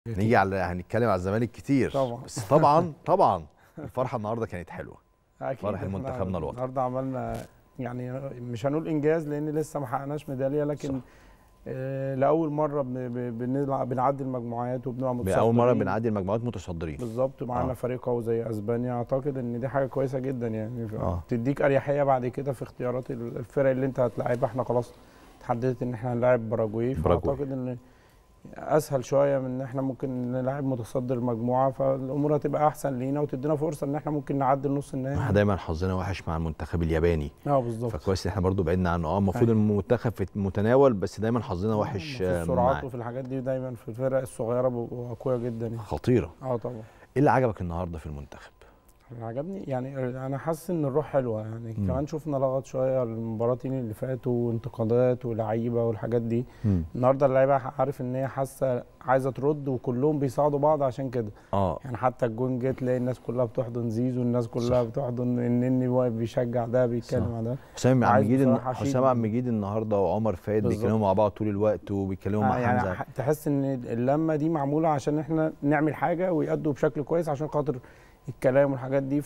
نيجي على هنتكلم على الزمالك كتير طبعا. بس طبعا طبعا الفرحه النهارده كانت حلوه اكيد فرح إحنا منتخبنا الوطني. النهارده عملنا يعني مش هنقول انجاز لان لسه ما حققناش ميداليه لكن صح. آه لاول مره بن- ب- بنلعب بنعدي المجموعات وبنبقى متصدرين اول مره بنعدي المجموعات متصدرين بالظبط معانا آه. فريق قوي زي اسبانيا اعتقد ان دي حاجه كويسه جدا يعني ف- آه. بتديك اريحيه بعد كده في اختيارات ال- الفرق اللي انت هتلاعبها احنا خلاص اتحددت ان احنا هنلاعب باراجواي باراجواي. فاعتقد ان اسهل شويه من ان احنا ممكن نلاعب متصدر المجموعه فالامور هتبقى احسن لينا وتدينا فرصه ان احنا ممكن نعدي النص احنا النهائي دايما حظنا وحش مع المنتخب الياباني اه بالظبط فكويس ان احنا برضو بعدنا عنه اه المفروض أيوة. المنتخب في المتناول بس دايما حظنا وحش في آه، السرعات معاه. وفي الحاجات دي دايما في الفرق الصغيره بيبقوا اقوياء جدا يعني. خطيره اه طبعا ايه اللي عجبك النهارده في المنتخب اللي عجبني يعني انا حاسس ان الروح حلوه يعني مم. كمان شفنا لغط شويه المباراتين اللي فاتوا وانتقادات ولعيبه والحاجات دي مم. النهارده اللعيبه عارف ان هي حاسه عايزه ترد وكلهم بيساعدوا بعض عشان كده اه يعني حتى الجون جه تلاقي الناس كلها بتحضن زيزو الناس كلها صح. بتحضن النني واقف بيشجع ده بيتكلم صح. على ده حسام عبد عايز المجيد بصراحة أشيد حسام عبد المجيد النهارده وعمر فايد بالظبط. بيتكلموا مع بعض طول الوقت وبيتكلموا مع آه يعني حمزه ح- تحس ان اللمه دي معموله عشان احنا نعمل حاجه ويأدوا بشكل كويس عشان خاطر الكلام والحاجات دي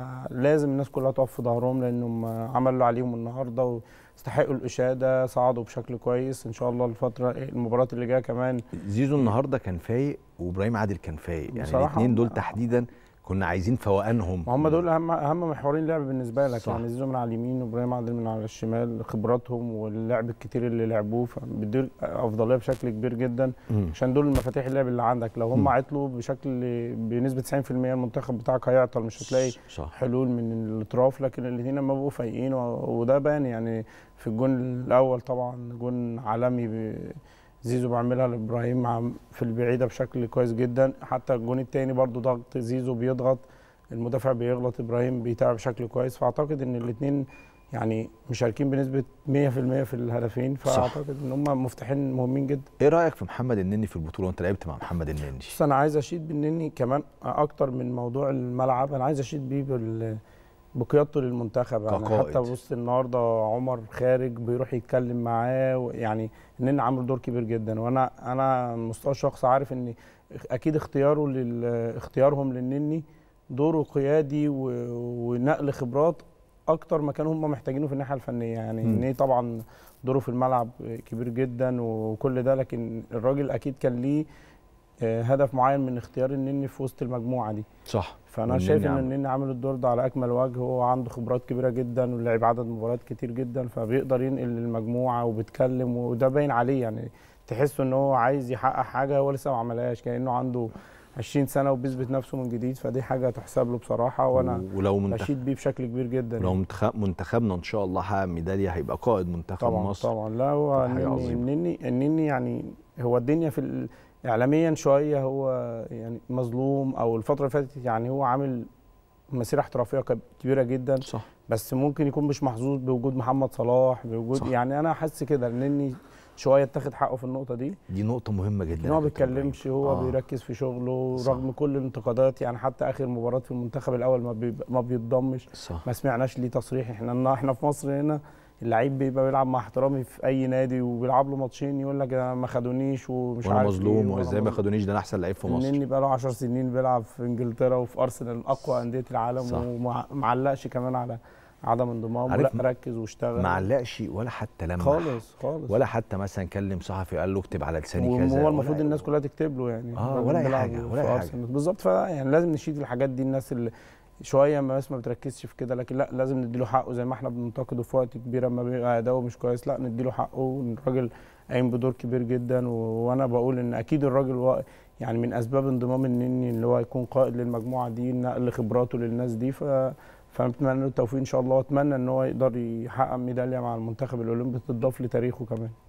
فلازم الناس كلها تقف في ظهرهم لانهم عملوا اللي عليهم النهارده واستحقوا الاشاده صعدوا بشكل كويس ان شاء الله الفتره المباراه اللي جايه كمان زيزو النهارده كان فايق وابراهيم عادل كان فايق يعني بصراحة الاثنين دول هم- تحديدا كنا عايزين فوقانهم ما هم دول اهم اهم محورين لعب بالنسبه لك صح. يعني زيزو من على اليمين وابراهيم عادل من على الشمال خبراتهم واللعب الكتير اللي لعبوه فبيدير افضليه بشكل كبير جدا مم. عشان دول المفاتيح اللعب اللي عندك لو هم مم. عطلوا بشكل بنسبه 90% المنتخب بتاعك هيعطل مش هتلاقي صح حلول من الاطراف لكن الاثنين لما بقوا فايقين و- وده بان يعني في الجون الاول طبعا جون عالمي ب- زيزو بيعملها لابراهيم مع في البعيده بشكل كويس جدا حتى الجون الثاني برضو ضغط زيزو بيضغط المدافع بيغلط ابراهيم بيتابع بشكل كويس فاعتقد ان الاثنين يعني مشاركين بنسبه 100% في الهدفين فاعتقد ان هم مفتاحين مهمين جدا ايه رايك في محمد النني في البطوله وانت لعبت مع محمد النني بص انا عايز اشيد بالنني كمان اكتر من موضوع الملعب انا عايز اشيد بيه بال بقيادته للمنتخب يعني كقائد. حتى بص النهارده عمر خارج بيروح يتكلم معاه و- يعني النني عامل دور كبير جدا وانا انا على المستوى الشخصي عارف ان اكيد اختياره لل اختيارهم للنني دوره قيادي و... ونقل خبرات اكتر ما كانوا هم محتاجينه في الناحيه الفنيه يعني مم. النني طبعا دوره في الملعب كبير جدا وكل ده لكن الراجل اكيد كان ليه آه، هدف معين من اختيار النني في وسط المجموعه دي صح فانا والنني شايف ان عمل. النني عامل الدور ده على اكمل وجه هو عنده خبرات كبيره جدا ولعب عدد مباريات كتير جدا فبيقدر ينقل للمجموعه وبيتكلم وده باين عليه يعني تحس ان هو عايز يحقق حاجه هو لسه ما عملهاش كانه عنده 20 سنه وبيثبت نفسه من جديد فدي حاجه تحسب له بصراحه وانا ولو منتخب بشيد بيه بشكل كبير جدا لو يعني. منتخب منتخبنا ان شاء الله حقق ميداليه هيبقى قائد منتخب طبعا مصر طبعا لا هو حاجة النني عظيمة. النني النني يعني هو الدنيا في ال- اعلاميا شويه هو يعني مظلوم او الفتره اللي فاتت يعني هو عامل مسيره احترافيه كب- كبيره جدا صح بس ممكن يكون مش محظوظ بوجود محمد صلاح بوجود صح. يعني انا حاسس كده النني شويه اتاخد حقه في النقطه دي دي نقطه مهمه جدا ان هو يا ما كابتن بيتكلمش إبراهيم. هو آه. بيركز في شغله صح. رغم كل الانتقادات يعني حتى اخر مباراه في المنتخب الاول ما بي ما بيتضمش صح ما سمعناش ليه تصريح احنا احنا في مصر هنا اللعيب بيبقى بيلعب مع احترامي في اي نادي وبيلعب له ماتشين يقول لك أنا ما خدونيش ومش وانا عارف إيه مظلوم وأنا وازاي ما مظلوم. خدونيش ده انا احسن لعيب في مصر النني بقى له 10 سنين بيلعب في انجلترا وفي ارسنال اقوى انديه العالم صح. ومعلقش كمان على عدم انضمامه عارف لا ركز واشتغل ما علقش ولا حتى لمح خالص خالص ولا حتى مثلا كلم صحفي قال له اكتب على لساني كذا وهو المفروض ولا- الناس كلها تكتب له يعني آه، الراجل ولا أي بيلعب حاجة، ولا في أي أرسنال. بالظبط فيعني لازم نشيد الحاجات دي الناس اللي شويه ما بس ما بتركزش في كده لكن لا لازم نديله حقه زي ما احنا بننتقده في وقت كبير اما بيبقى اداؤه مش كويس لا نديله حقه الراجل قايم بدور كبير جدا و... وانا بقول ان اكيد الراجل و... يعني من اسباب انضمام النني اللي هو يكون قائد للمجموعه دي نقل خبراته للناس دي ف فنتمنى له التوفيق ان شاء الله واتمنى ان هو يقدر يحقق ميداليه مع المنتخب الاولمبي تضاف لتاريخه كمان